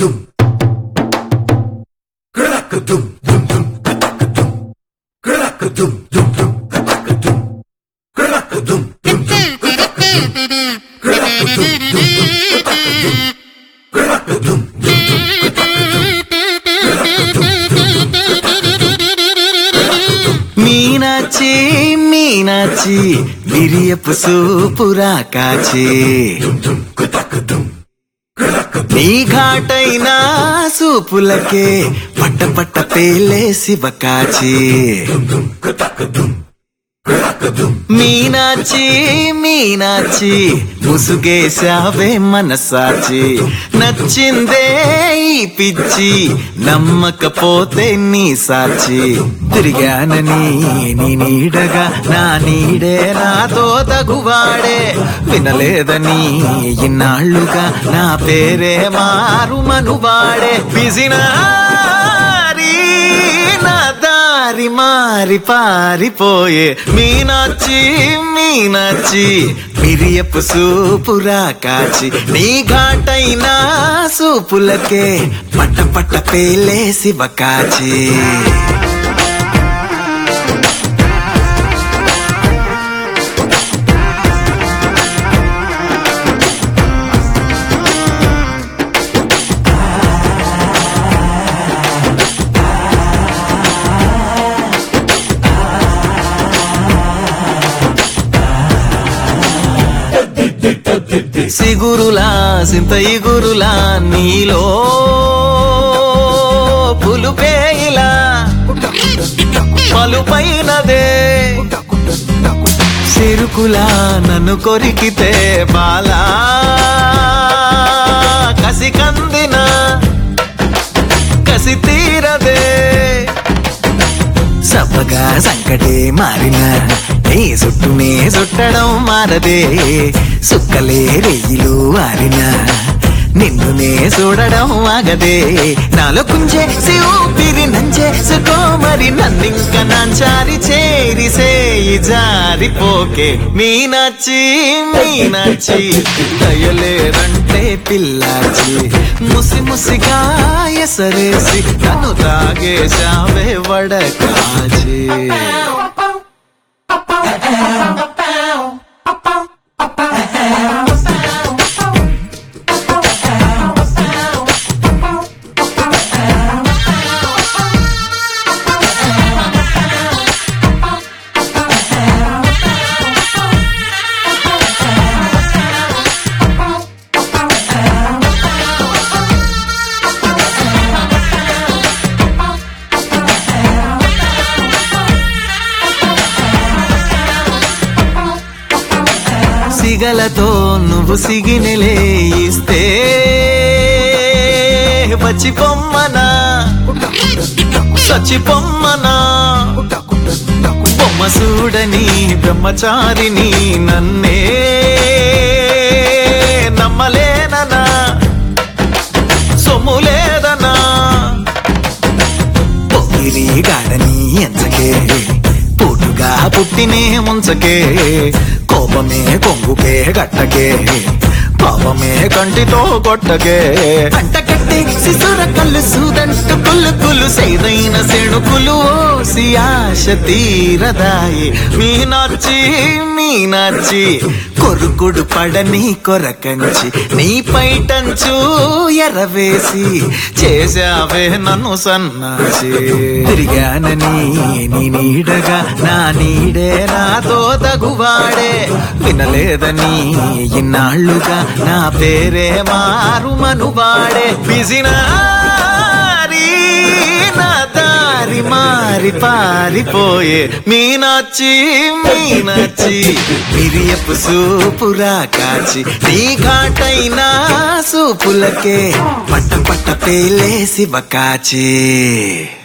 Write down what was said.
Crack-a-dum. Crack-a-dum, dum dum, crack-a-dum. Crack-a-dum, dum dum, crack-a-dum. Crack-a-dum, dum dum, crack-a-dum. Crack-a-dum, dum dum, crack-a-dum. Crack-a-dum, dum dum, crack-a-dum. Crack-a-dum, dum dum, crack-a-dum. Crack-a-dum. Meenachi Meenachi బిరియపు సూపురా కాచి నీ ఘాటైన సూపులకే పట్ట పట్ట పేలే శివకాచి మీనాచి మీనాచి ముసుగేశావే మనసాచి నచ్చిందే ఈ పిచ్చి నమ్మకపోతే నీ సాచి తిరిగానని నీ నీడగా నా నీడే నాతో తగువాడే వినలేదని ఇన్నాళ్ళుగా నా పేరే మారు మనువాడే బిజినారీ నా దారి మారి పారిపోయే మీనాచి మీనాచి మిరియపు సూపురా కాచి నీ ఘాటైన సూపులకే పట్ట పట్ట పేలే శివ కాచి సిగురులా సింత ఇగురులా నీలో పులుపేయిలా పలుపైనదే సిరుకులా నన్ను కొరికితే బాలా కసి కందిన కసి తీరదే సబ్బగా సంకటే మారిన నీ చుట్టూనే చుట్టడం మారదే సుక్కలే రెయ్యిలు ఆరిన నిన్నునే చూడడం ఆగదే నాలో కుంజే ఊపిరి నంజే సుకోమరి నన్నింక నాంచారి చేరి సేయి జారిపోకే మీనాచి మీనాచి దయలేరంటే పిల్లాచి ముసి ముసిగా ఎసరేసి నన్ను తాగేశావే వడకాచి సిగలతో నువ్వు సిగినెలే ఇస్తే వచ్చి పొమ్మనా సచి పొమ్మనా బొమ్మ చూడని బ్రహ్మచారిని నన్నే నమ్మలేననా సొమ్ము లేదనా పొగిరి గాడని ఎంచకే పోటుగా పుట్టినే ముంచకే కోపమే కొంగుకే గట్టకే పాపమే కంటితో కొట్టకే అంట కట్టి శిశుర కళ్ళు సూదంటు కుళ్ళు కులు సైదైన సెణుకులు ఓసి ఆశ తీరదాయి మీనాచి మీనాచి కొరుకుడు పడని కొరకంచి నీ పైటంచు ఎరవేసి చేశావే నన్ను సన్నాసి తిరిగానని నీ నీడగా నా నీడే నాతో తగువాడే వినలేదని ఇన్నాళ్ళుగా నా పేరే మారు మనువాడే బిజినారీ నా దారి మారి పారిపోయే మీనాచి మీనాచి మిరియపు సూపురా కాచి నీ ఘాటైన సూపులకే పట్ట పట్ట పేలే శివ కాచి